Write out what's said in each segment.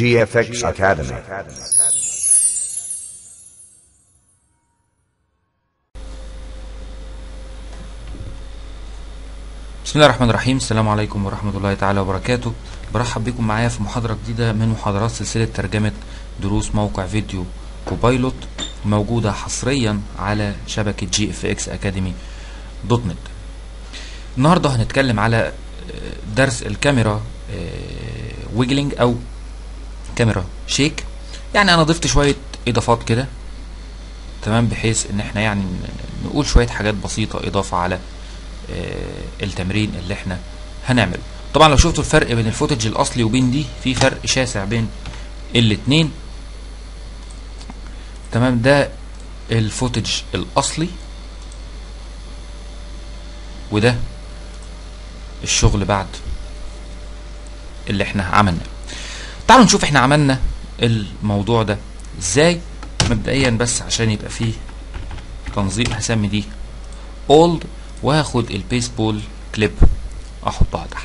GFX Academy. بسم الله الرحمن الرحيم السلام عليكم ورحمة الله تعالى وبركاته برحب بكم معايا في محاضرة جديدة من محاضرات سلسلة ترجمة دروس موقع فيديو كوبايلوت موجودة حصريا على شبكة جي اف اكس اكاديمي دوت نت النهاردة هنتكلم على درس الكاميرا ويجلينج او كاميرا شيك يعني انا ضفت شوية اضافات كده تمام بحيث ان احنا يعني نقول شوية حاجات بسيطة اضافة على التمرين اللي احنا هنعمله طبعا لو شفتوا الفرق بين الفوتج الاصلي وبين دي في فرق شاسع بين الاتنين تمام ده الفوتج الاصلي وده الشغل بعد اللي احنا عملناه تعالوا نشوف احنا عملنا الموضوع ده ازاي مبدئيا بس عشان يبقى فيه تنظيم هسمي دي اولد وهاخد البيسبول كليب احطها تحت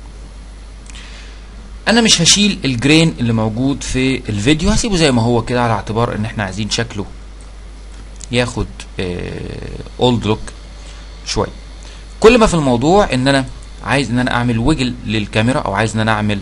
انا مش هشيل الجرين اللي موجود في الفيديو هسيبه زي ما هو كده على اعتبار ان احنا عايزين شكله ياخد اولد لوك شويه كل ما في الموضوع ان انا عايز ان انا اعمل ويجل للكاميرا او عايز ان انا اعمل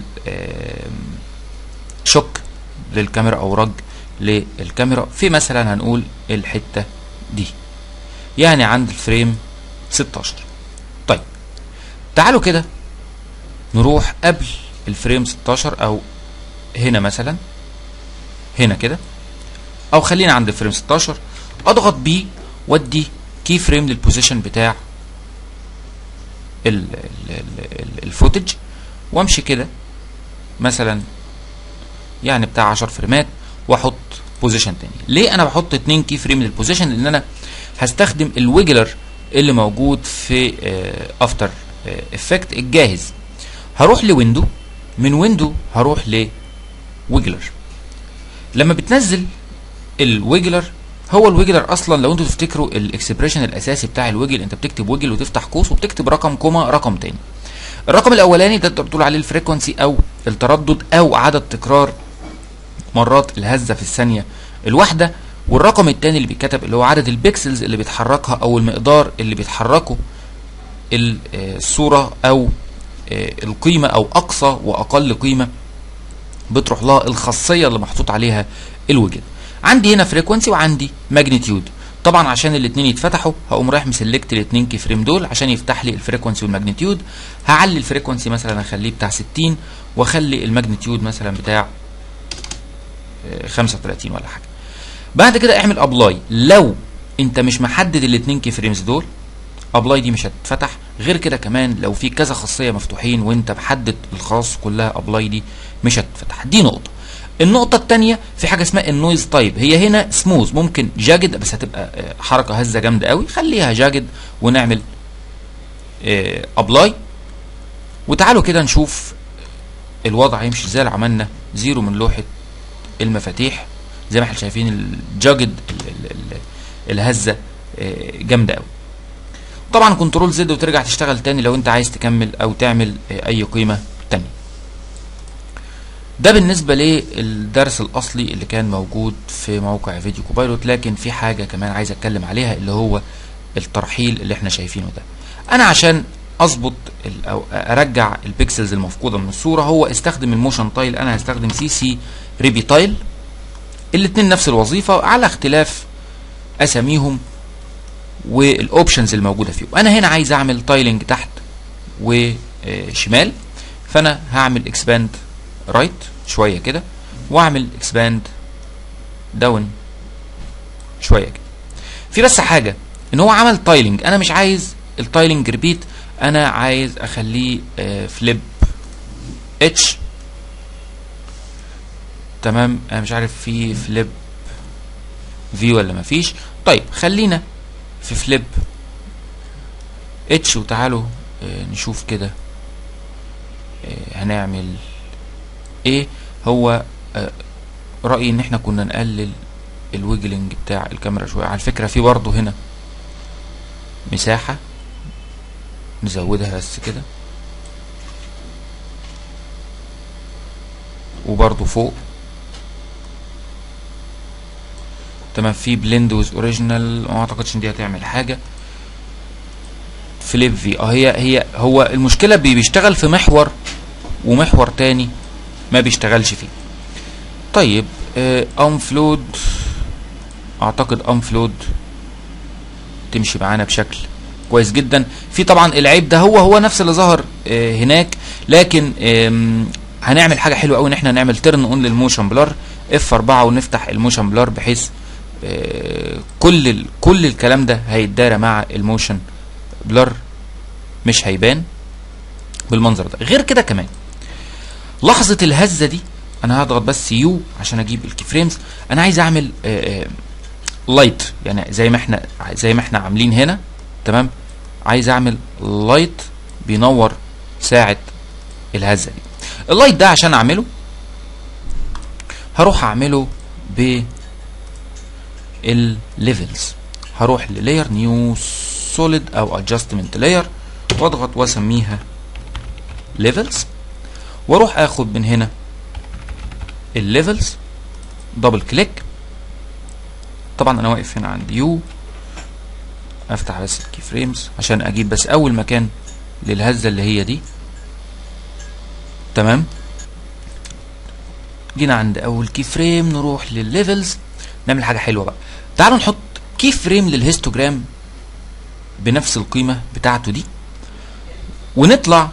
شوك للكاميرا او رج للكاميرا في مثلا هنقول الحته دي يعني عند الفريم 16 طيب تعالوا كده نروح قبل الفريم 16 او هنا مثلا هنا كده او خلينا عند الفريم 16 اضغط بيه وادي كي فريم للبوزيشن بتاع ال ال ال الفوتج وامشي كده مثلا يعني بتاع 10 فريمات واحط بوزيشن تاني ليه انا بحط اتنين كي فريم للبوزيشن لان انا هستخدم الويجلر اللي موجود في افتر افكت الجاهز هروح لويندو من ويندو هروح لويجلر لما بتنزل الويجلر هو الويجلر اصلا لو انتوا تفتكروا الاكسبريشن الاساسي بتاع الويجل انت بتكتب ويجل وتفتح قوس وبتكتب رقم كوما رقم تاني الرقم الاولاني ده بتقول عليه الفريكونسي او التردد او عدد تكرار مرات الهزه في الثانيه الواحده والرقم الثاني اللي بيتكتب اللي هو عدد البكسلز اللي بيتحركها او المقدار اللي بيتحركه الصوره او القيمه او اقصى واقل قيمه بتروح لها الخاصيه اللي محطوط عليها الوجد عندي هنا فريكونسي وعندي ماجنتيود طبعا عشان الاثنين يتفتحوا هقوم رايح مسلكت الاثنين كي فريم دول عشان يفتح لي الفريكونسي والماجنتيود هعلي الفريكونسي مثلا اخليه بتاع 60 واخلي الماجنتيود مثلا بتاع 35 ولا حاجه بعد كده اعمل ابلاي لو انت مش محدد الاثنين كي فريمز دول ابلاي دي مش هتتفتح غير كده كمان لو في كذا خاصيه مفتوحين وانت محدد الخاص كلها ابلاي دي مش هتتفتح دي نقطه النقطة الثانية في حاجة اسمها النويز تايب هي هنا سموز ممكن جاجد بس هتبقى حركة هزة جامدة قوي خليها جاجد ونعمل ابلاي وتعالوا كده نشوف الوضع يمشي ازاي عملنا زيرو من لوحة المفاتيح زي ما احنا شايفين الجاجد الهزه جامده قوي طبعا كنترول زد وترجع تشتغل تاني لو انت عايز تكمل او تعمل اي قيمه تانية ده بالنسبة للدرس الأصلي اللي كان موجود في موقع فيديو كوبايلوت لكن في حاجة كمان عايز أتكلم عليها اللي هو الترحيل اللي احنا شايفينه ده أنا عشان أظبط أو أرجع البيكسلز المفقودة من الصورة هو استخدم الموشن تايل أنا هستخدم سي سي ريبي تايل الاتنين نفس الوظيفة على اختلاف اساميهم والاوبشنز الموجودة فيهم انا هنا عايز اعمل تايلنج تحت وشمال فانا هعمل اكسباند رايت شوية كده واعمل اكسباند داون شوية كده في بس حاجة ان هو عمل تايلنج انا مش عايز التايلنج ريبيت انا عايز اخليه فليب اتش تمام انا مش عارف في فليب في ولا مفيش طيب خلينا في فليب اتش وتعالوا آه نشوف كده آه هنعمل ايه هو آه رأيي ان احنا كنا نقلل الويجلنج بتاع الكاميرا شوية على فكرة في برضه هنا مساحة نزودها بس كده وبرضو فوق تمام في بلند ويز اوريجينال ما اعتقدش ان دي هتعمل حاجه فليب في اه هي هي هو المشكله بي- بيشتغل في محور ومحور تاني ما بيشتغلش فيه طيب انفلود اعتقد انفلود تمشي معانا بشكل كويس جدا في طبعا العيب ده هو هو نفس اللي ظهر آه، هناك لكن آم، هنعمل حاجه حلوه قوي ان احنا نعمل ترن اون للموشن بلر اف 4 ونفتح الموشن بلر بحيث آه، كل ال- كل الكلام ده هيتدارى مع الموشن بلر مش هيبان بالمنظر ده غير كده كمان لحظه الهزه دي انا هضغط بس يو عشان اجيب الكي فريمز انا عايز اعمل لايت يعني زي ما احنا زي ما احنا عاملين هنا تمام عايز اعمل لايت بينور ساعه الهزه دي اللايت ده عشان اعمله هروح اعمله ب الليفلز هروح للاير نيو سوليد او ادجستمنت لاير واضغط واسميها ليفلز واروح اخد من هنا الليفلز دبل كليك طبعا انا واقف هنا عند يو افتح بس الكي فريمز عشان اجيب بس اول مكان للهزه اللي هي دي تمام جينا عند اول كي فريم نروح للليفلز نعمل حاجه حلوه بقى تعالوا نحط كي فريم للهيستوجرام بنفس القيمه بتاعته دي ونطلع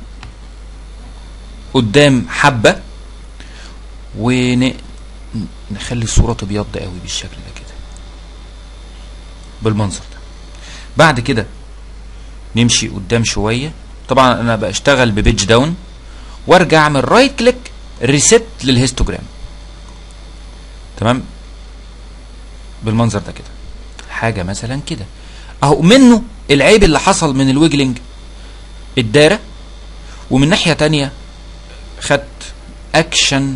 قدام حبه ونخلي الصوره تبيض قوي بالشكل ده كده بالمنظر ده بعد كده نمشي قدام شويه طبعا انا بشتغل ببيج داون وارجع اعمل رايت كليك ريست للهيستوجرام تمام بالمنظر ده كده حاجه مثلا كده اهو منه العيب اللي حصل من الويجلينج الدارة ومن ناحيه تانية خدت اكشن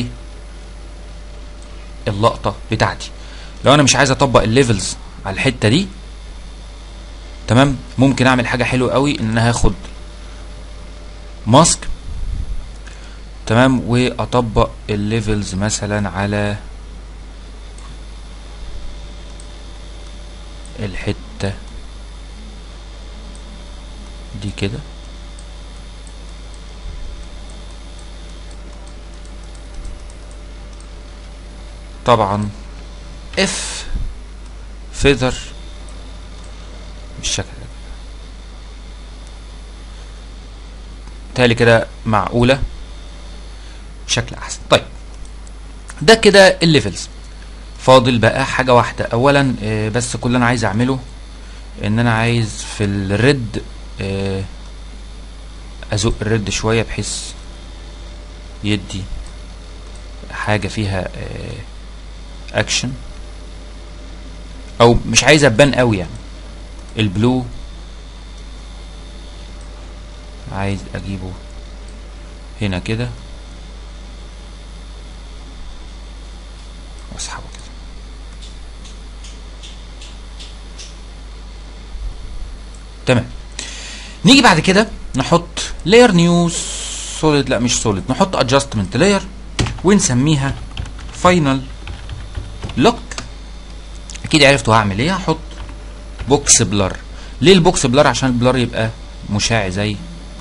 للقطه بتاعتي لو انا مش عايز اطبق الليفلز على الحته دي تمام ممكن اعمل حاجه حلوه قوي ان انا هاخد ماسك تمام واطبق الليفلز مثلا على الحته دي كده طبعا اف فيذر بالشكل ده بالتالي كده معقوله بشكل احسن طيب ده كده الليفلز فاضل بقى حاجه واحده اولا آه، بس كل اللي انا عايز اعمله ان انا عايز في الريد آه، ازق الريد شويه بحيث يدي حاجه فيها اكشن او مش عايز ابان قوي يعني البلو عايز اجيبه هنا كده واسحبه كده تمام نيجي بعد كده نحط لاير نيو سوليد لا مش سوليد نحط ادجستمنت لاير ونسميها فاينل لوك اكيد عرفتوا هعمل ايه هحط بوكس بلر ليه البوكس بلر عشان البلر يبقى مشع زي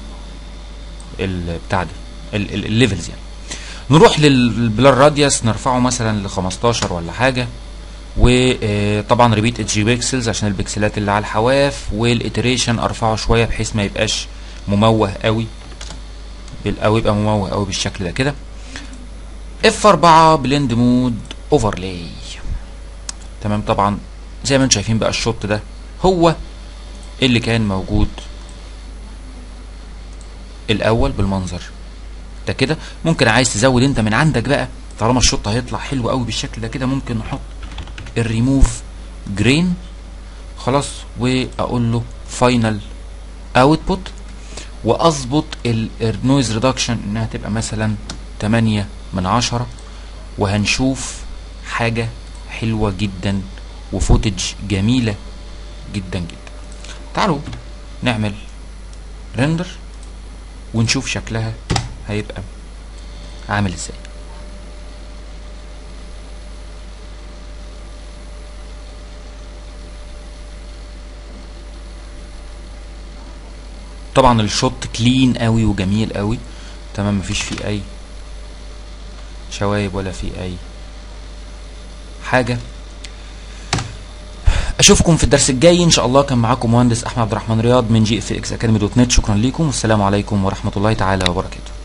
البتاع ده ال- ال- الليفلز يعني نروح للبلر راديوس نرفعه مثلا ل 15 ولا حاجه وطبعا ريبيت اتش بيكسلز عشان البكسلات اللي على الحواف والاتريشن ارفعه شويه بحيث ما يبقاش مموه قوي بال- او يبقى مموه قوي بالشكل ده كده اف 4 بلند مود اوفرلاي تمام طبعا زي ما انتم شايفين بقى الشوت ده هو اللي كان موجود الاول بالمنظر ده كده ممكن عايز تزود انت من عندك بقى طالما الشوط هيطلع حلو قوي بالشكل ده كده ممكن نحط الريموف جرين خلاص واقول له فاينل اوتبوت واظبط النويز ريدكشن انها تبقى مثلا 8 من عشرة وهنشوف حاجة حلوة جدا وفوتج جميلة جدا جدا تعالوا نعمل ريندر ونشوف شكلها هيبقى عامل ازاي طبعا الشوت كلين قوي وجميل قوي تمام مفيش فيه اي شوايب ولا فيه اي حاجه اشوفكم في الدرس الجاي ان شاء الله كان معاكم مهندس احمد عبد الرحمن رياض من جي اف اكس اكاديمي دوت نت شكرا لكم والسلام عليكم ورحمه الله تعالى وبركاته